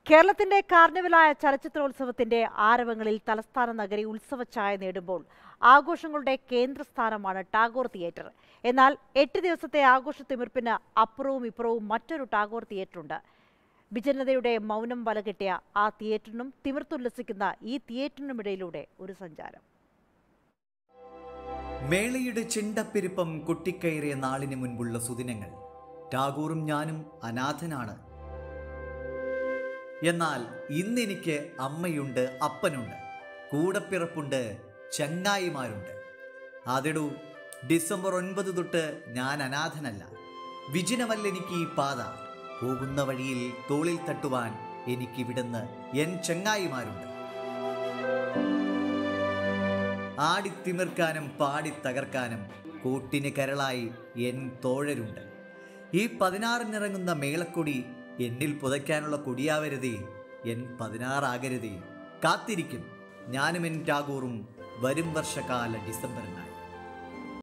കേരളത്തിന്റെ കാർണിവലായ ചലച്ചിത്രോത്സവത്തിന്റെ ആരവങ്ങളിൽ തലസ്ഥാന നഗരി ഉത്സവഛായ നേടുമ്പോൾ ആഘോഷങ്ങളുടെ കേന്ദ്രസ്ഥാനമാണ് ടാഗോർ തിയേറ്റർ എന്നാൽ എട്ട് ദിവസത്തെ ആഘോഷ തിമിർപ്പിന് അപ്പുറവും ഇപ്പുറവും മറ്റൊരു ടാഗോർ തിയേറ്ററുണ്ട് വിജനതയുടെ മൗനം വലകെട്ടിയ ആ തിയേറ്ററിനും തിമിർത്തുല്ലസിക്കുന്ന ഈ തിയേറ്ററിനുമിടയിലൂടെ ഒരു സഞ്ചാരം മേളയുടെ ചിണ്ടപ്പെരുപ്പം കൊട്ടിക്കയറിയ നാളിന് മുൻപുള്ള സുദിനങ്ങൾ ടാഗോറും ഞാനും അനാഥനാണ് എന്നാൽ ഇന്നെനിക്ക് അമ്മയുണ്ട് അപ്പനുണ്ട് കൂടപ്പിറപ്പുണ്ട് ചങ്ങായിമാരുണ്ട് അതിടൂ ഡിസംബർ ഒൻപത് തൊട്ട് ഞാൻ അനാഥനല്ല വിജനമല്ല എനിക്ക് ഈ പാത പോകുന്ന വഴിയിൽ തോളിൽ തട്ടുവാൻ എനിക്കിവിടുന്ന് എൻ ചങ്ങായിമാരുണ്ട് ആടിത്തിമിർക്കാനും പാടി തകർക്കാനും കൂട്ടിന് കരളായി എൻ തോഴരുണ്ട് ഈ പതിനാറിനിറങ്ങുന്ന മേളക്കൊടി എന്നിൽ പുതയ്ക്കാനുള്ള കൊടിയാവരുതേ എൻ പതിനാറാകരുതേ കാത്തിരിക്കും ഞാനും എൻ ടാഗോറും വരും വർഷകാല ഡിസംബറിനായി